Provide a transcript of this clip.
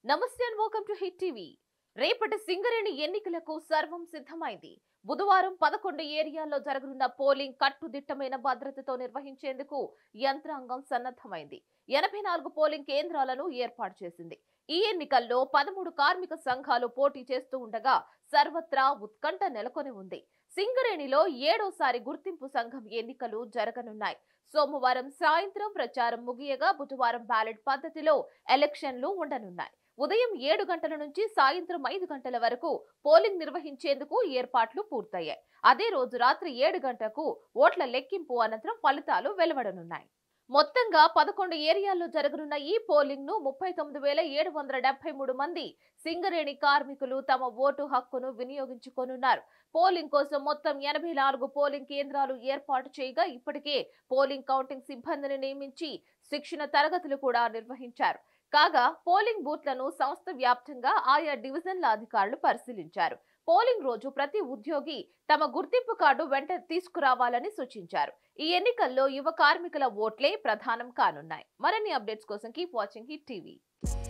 నమస్తే and welcome to hit TV రేపటి సింగరేణి ఎన్నికలకు సర్వం సిద్ధమైంది బుధవారం పదకొండు ఏరియాల్లో జరగనున్న పోలింగ్ కట్టుదిట్టమైన భద్రతతో నిర్వహించేందుకు యంత్రాంగం సన్నద్ధమైంది ఎనభై నాలుగు పోలింగ్ కేంద్రాలను ఏర్పాటు చేసింది ఈ ఎన్నికల్లో పదమూడు కార్మిక సంఘాలు పోటీ చేస్తూ ఉండగా సర్వత్రా ఉత్కంఠ నెలకొని ఉంది సింగరేణిలో ఏడోసారి గుర్తింపు సంఘం ఎన్నికలు జరగనున్నాయి సోమవారం సాయంత్రం ప్రచారం ముగియగా బుధవారం బ్యాలెట్ పద్ధతిలో ఎలక్షన్లు ఉండనున్నాయి ఉదయం ఏడు గంటల నుంచి సాయంత్రం ఐదు గంటల వరకు పోలింగ్ నిర్వహించేందుకు ఏర్పాట్లు పూర్తయ్యాయి అదే రోజు రాత్రి ఏడు గంటలకు ఓట్ల లెక్కింపు అనంతరం ఫలితాలు వెలువడనున్నాయి మొత్తంగా పదకొండు ఏరియాల్లో జరగనున్న ఈ పోలింగ్ ను ముప్పై తొమ్మిది వేల ఏడు వందల డెబ్బై మూడు మంది సింగరేణి కార్మికులు తమ ఓటు హక్కును వినియోగించుకోనున్నారు పోలింగ్ కోసం మొత్తం ఎనభై నాలుగు పోలింగ్ కేంద్రాలు ఏర్పాటు చేయగా ఇప్పటికే పోలింగ్ కౌంటింగ్ సిబ్బందిని నియమించి శిక్షణ తరగతులు కూడా నిర్వహించారు కాగా పోలింగ్ బూత్లను సంస్థ వ్యాప్తంగా ఆయా డివిజన్ల అధికారులు పరిశీలించారు పోలింగ్ రోజు ప్రతి ఉద్యోగి తమ గుర్తింపు కార్డు వెంట తీసుకురావాలని సూచించారు ఈ ఎన్నికల్లో యువ కార్మికుల ఓట్లే ప్రధానం కానున్నాయి మరిన్ని అప్డేట్స్ కోసం కీప్ వాచింగ్ హిట్ టీవీ